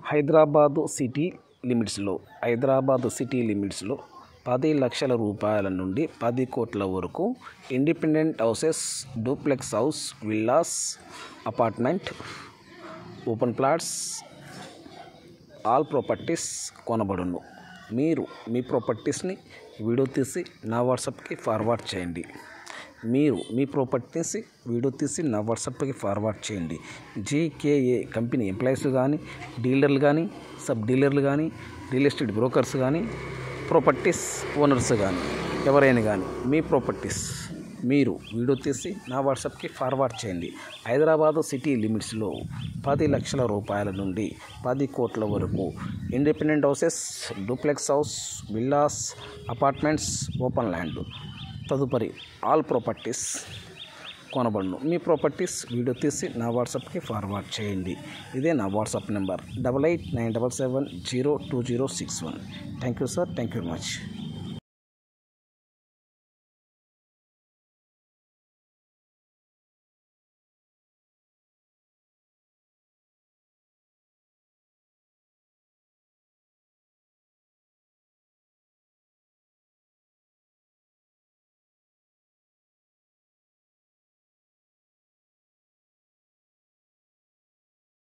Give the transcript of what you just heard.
Hyderabad city లిమిట్స్లో Hyderabad city లిమిట్స్లో పది లక్షల రూపాయల నుండి పది కోట్ల వరకు independent houses duplex house villas apartment open plots all properties కొనబడును మీరు మీ ప్రాపర్టీస్ని వీడియో తీసి నా వాట్సాప్కి ఫార్వర్డ్ చేయండి మీరు మీ ప్రాపర్టీస్ వీడియో తీసి నా వాట్సాప్కి ఫార్వర్డ్ చేయండి జీకేఏ కంపెనీ ఎంప్లాయీస్ కానీ డీలర్లు కానీ సబ్ డీలర్లు కానీ రియల్ ఎస్టేట్ బ్రోకర్స్ కానీ ప్రాపర్టీస్ ఓనర్స్ కానీ ఎవరైనా కానీ మీ ప్రాపర్టీస్ మీరు వీడియో తీసి నా వాట్సాప్కి ఫార్వర్డ్ చేయండి హైదరాబాదు సిటీ లిమిట్స్లో పది లక్షల రూపాయల నుండి పది కోట్ల వరకు independent houses duplex house villas apartments open land తదుపరి ఆల్ ప్రాపర్టీస్ కొనబడును మీ ప్రాపర్టీస్ వీడియో తీసి నా వాట్సాప్కి ఫార్వర్డ్ చేయండి ఇదే నా WhatsApp number double eight nine double seven zero two zero six one thank you sir thank you very much